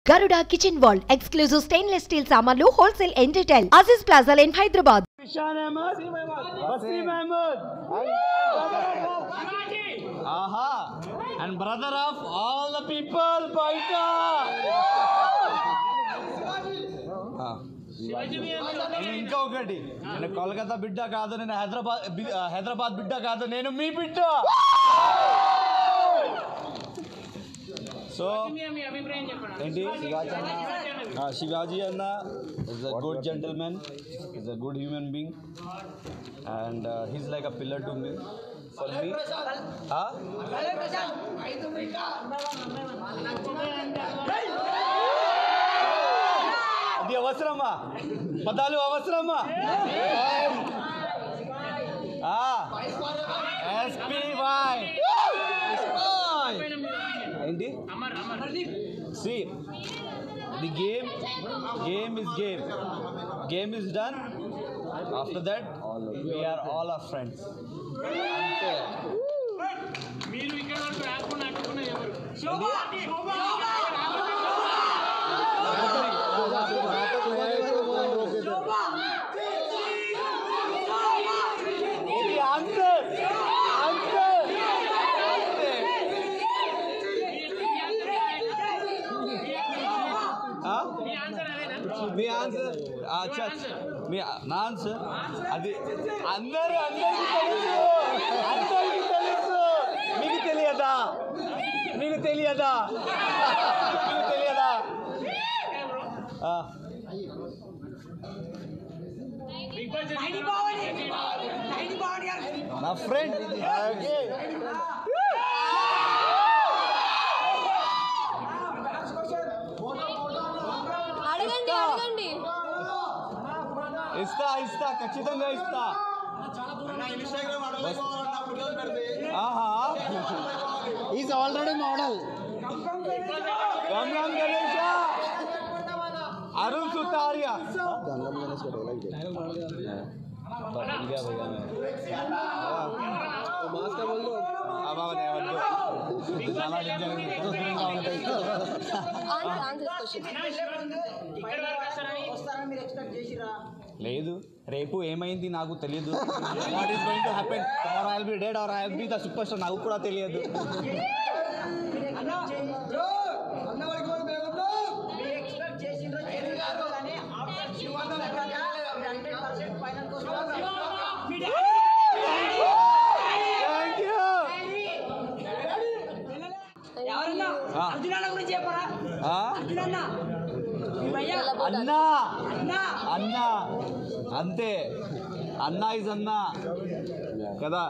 గరుడ kitchen wall exclusive stainless steel సామాన్లు wholesale and retail Aziz plaza line Hyderabad Ishan Ahmed, Wasim Ahmed, Aha, and brother of all the people, Paita. నేను ఇంకా ఒకటి నేను కోల్కతా బిడ్డ కాదు నేను హైదరాబాద్ బి- హైదరాబాద్ బిడ్డ కాదు నేను మీ బిడ్డ సో ఏంటి ఆ, శివాజీ అన్న is a good gentleman is a good human being and he's like a pillar to me for me అది అవసరమా పదాలు అవసరమా ఎస్పీవై ఏంటి see the game game is game game is done after that we're all are friends అంతే మీరు ఇక్కడ వరకు రాకుండా అడ్డుకున్నది ఎవరు ఇది ఆన్సర్ ఆన్సర్ మీ ఆన్సర్ అదేనా మీ ఆన్సర్ అచ్చా మీ నా ఆన్సర్ అది అందరూ అందరికీ తెలుసు అందరికీ తెలుసు మీకు తెలియదా మీకు తెలియదా మీకు తెలియదా ఆ, బిగ్ బాస్ నా ఫ్రెండ్ ఓకే అడగండి అడగండి ఇస్తా ఇస్తా ఖచ్చితంగా ఇస్తా ఆహా is already model Ram Ram Ganesha Arun Sutaria గంగం గణేష్ का डायलॉग दे भूल गया भैया मैं मास्क का बोल दो अब अब नहीं अब చాలా డేంజర్ ఉంటాయి ఆన్సర్ ఆన్సర్ క్వశ్చన్ ఇక్కడ వరకు వస్తారని లేదు రేపు ఏమైంది నాకు తెలియదు what is going to happen tomorrow I will be dead or I will be the super star నాకు కూడా తెలియదు థ్యాంక్ యూ అర్జునాల గురించి చెప్పరా అర్జునన్న మీ భయ్యా అన్నా అన్నా అంతే అన్నా ఇస్ అన్నా కదా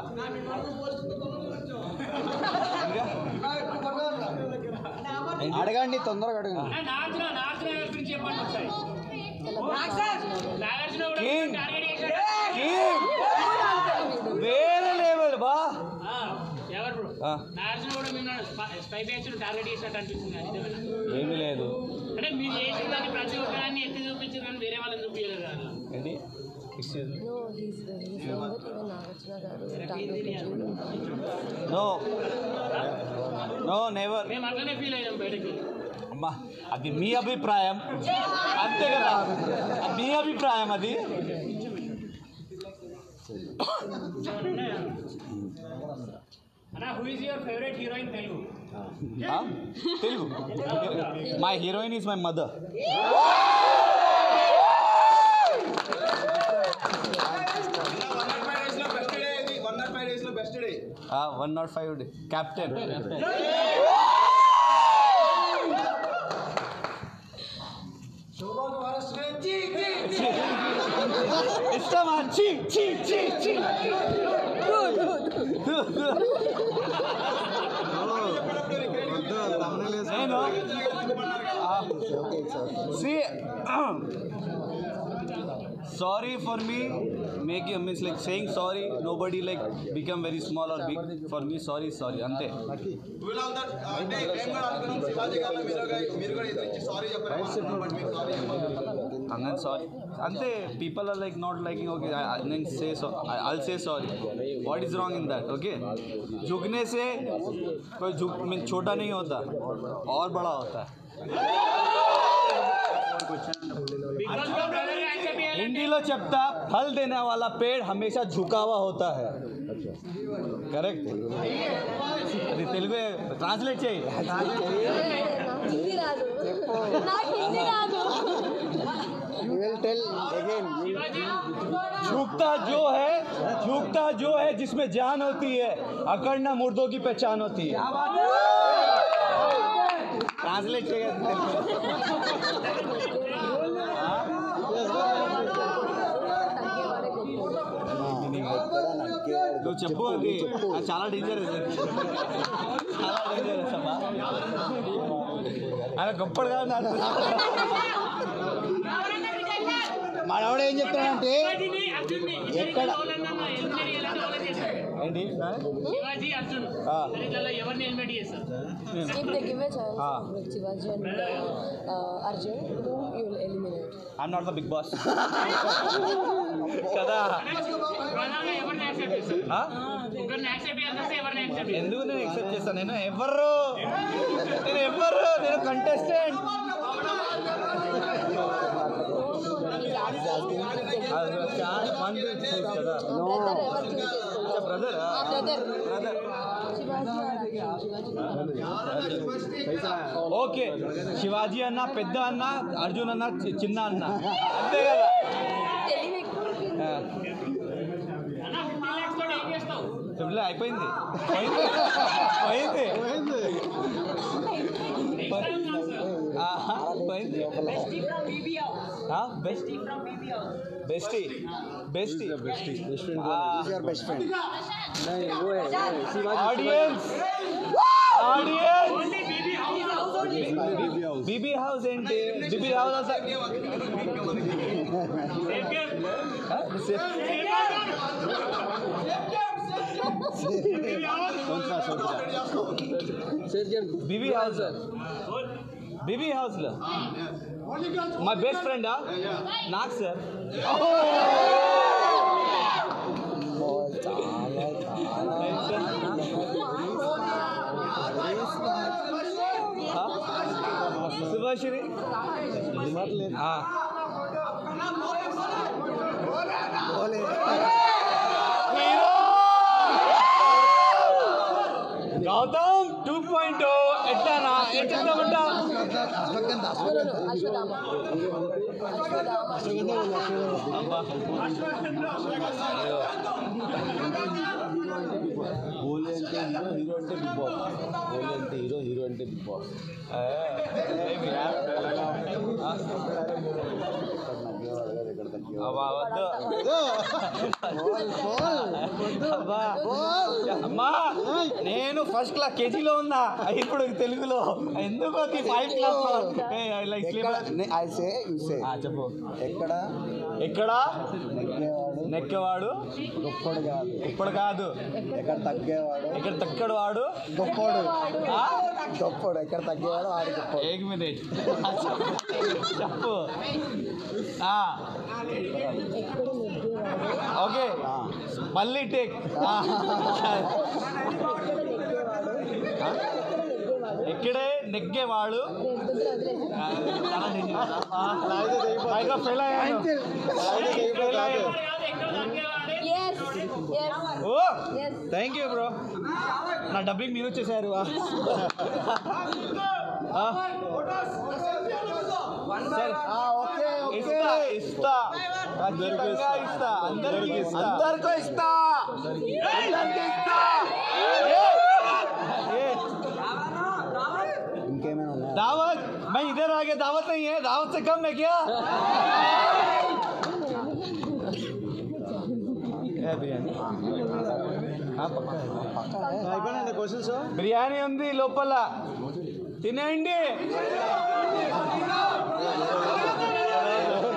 ఇంకా? అడగండి తొందరగా అడగండి నాగార్జున నాగార్జున గారి గురించి చెప్పండి ఒకసారి నాగార్జున కూడా King. టార్గెట్ చేశాడు King! వేరే లెవెల్ బా ఆ, ఎవరు బ్రో ఆ, నాగార్జున కూడా మిమ్మల్ని స్పై- స్పై బ్యాచ్ టార్గెట్ చేసినట్టు అనిపిస్తుంది అది నిజమేనా? ఏమీ లేదు అంటే మీరు చేసిన దాన్ని ప్రతి ఒక్కదాన్ని ఎత్తి చూపించారు కానీ వేరే వాళ్ళని చూపించలేదు కదా ఏంటి Excuse me. No he's he's never even Nagarjuna garu target no no never మేము అట్లనే ఫీల్ అయ్యాం బయటకి అమ్మా అది మీ అభిప్రాయం అంతే కదా అది మీ అభిప్రాయం అది అన్న who is your favourite heroine Telugu ఆ? Telugu my heroine is my mother one not five captain ఇష్టమా చీ చీ చీ చీ నేను See, sorry for me making means like saying sorry. Nobody like become very small or big. For me, sorry, sorry. Ante. And then sorry. Ante. People are like not liking. Okay, I, I then say so. I, I'll say sorry. What is wrong in that? Okay. झुकने से कोई झुक mean छोटा नहीं होता और बड़ा होता है బిగ్ బాస్ లో బ్రదర్ గా యాక్సెప్ట్ చేయాలి हिंदीలో చెప్తా फल देने वाला पेड़ हमेशा झुका हुआ होता है కరెక్ట్ అది తెలుగు ట్రాన్స్లేట్ చేయి నాకు హిందీ రాదు నాకు హిందీ రాదు యూ విల్ టెల్ అగైన్ झुकता जो है झुकता जो है जिसमें जान होती है अकड़ना मुर्दों की पहचान होती है ट्रांसलेट తగ్గేవాడే గొప్ప నువ్వు చెప్పు అది అది చాలా డేంజర్ చాలా డేంజరస్ అమ్మా ఆయన గొప్పడు కాదు నాకు మనవాడు ఏం చెప్తాడంటే శివాజీని అర్జున్ని ఎక్కడ? ఎవరన్నా ఎలిమినేట్ చేయాలంటే వాళ్ళని చేస్తారు ఏంటి శివాజీ అర్జున్ ఆ. ఇద్దరిలో ఎవరిని ఎలిమినేట్ చేస్తారు If they give a chance Ah. with Shivaji and uh, uh, Arjun, whom you will eliminate? I'm not the Bigg Boss కదా ప్రధానంగా ఎవరిని యాక్సెప్ట్ చేస్తారు ఆ? ఒకరిని యాక్సెప్ట్ చేయాల్సి వస్తే ఎవరిని యాక్సెప్ట్ చేస్తారు ఎందుకు నేను ఎక్సెప్ట్ చేస్తాను నేను ఎవరు నేను ఎవరు నేను కంటెస్టెంట్ కదా Brother ever choose చేసుకో. Brother Ah, brother. Shivaji or Arjun? Shivaji or okay Shivaji అన్న పెద్ద అన్న అర్జున్ అన్న చి- చిన్న అన్న అంతే కదా తెలివి ఎక్కువ. ఆ, అన్న ఫిఫ్టీ ల్యాక్స్ తోటి ఏం చేస్తావు చెప్పులే అయిపోయింది పోయింది పోయింది ఆహా, పోయింది best bestie bestie your best friend audience audience BB house ఏంటి BB house BB house BB హౌస్లో మా బెస్ట్ ఫ్రెండా నాకు sir Subhashiri Gautam two point ఎట్లానా ఎట్లా No, no, no. Ashwadama. Ashwadama. హోలీ అంటే హీరో హీరో అంటే బిగ్ బాస్ హోలీ అంటే హీరో హీరో అంటే బిగ్ బాస్ ఇక్కడ అమ్మా నేను ఫస్ట్ క్లాస్ కేజీలో ఉన్నా ఇప్పుడు తెలుగులో ఎందుకు five class I say you say చెప్పు ఎక్కడ ఎక్కడ నెగ్గేవాడు నెక్కేవాడు గొప్పడు కాదు ఇప్పుడు కాదు ఎక్కడ తగ్గేవాడు ఎక్కడ తక్కడు వాడు గొప్పడు ఆ? గొప్పడు ఎక్కడ తగ్గేవాడు ఆడు గొప్పడు ఏక్ మినిట్ చెప్పు ఆ, ఎక్కడ నెగ్గేవాడు ఓకే మళ్ళీ టేక్ ఆ, ఎక్కడ నెగ్గేవాడు ఎక్కడ నెగ్గేవాడు ఎక్కడే నెగ్గేవాడు నేను కుదిరి వదిలేసి ఆ, చాలా dangerous. ఆ, పైగా ఫెయిల్ అయ్యాను ఫెయిల్ అయ్యాను yes yes oh yes thank you bro నా డబ్బింగ్ మీరు వచ్చేసారు ఆ. ఆ. సరే. ఇస్తా ఇస్తా ఖచ్చితంగా ఇస్తా అందరికీ ఇస్తా అందరికీ ఇస్తా అందరికీ ఇస్తా ఏ! ఏ! ఇంకేమైనా ఉన్నాయా दावत मैं इधर आ गया दावत नहीं है दावत से कम है क्या है बिरयानी हाँ, पक्का है. క్వశ్చన్స్ బిర్యానీ ఉంది లోపల తినేయండి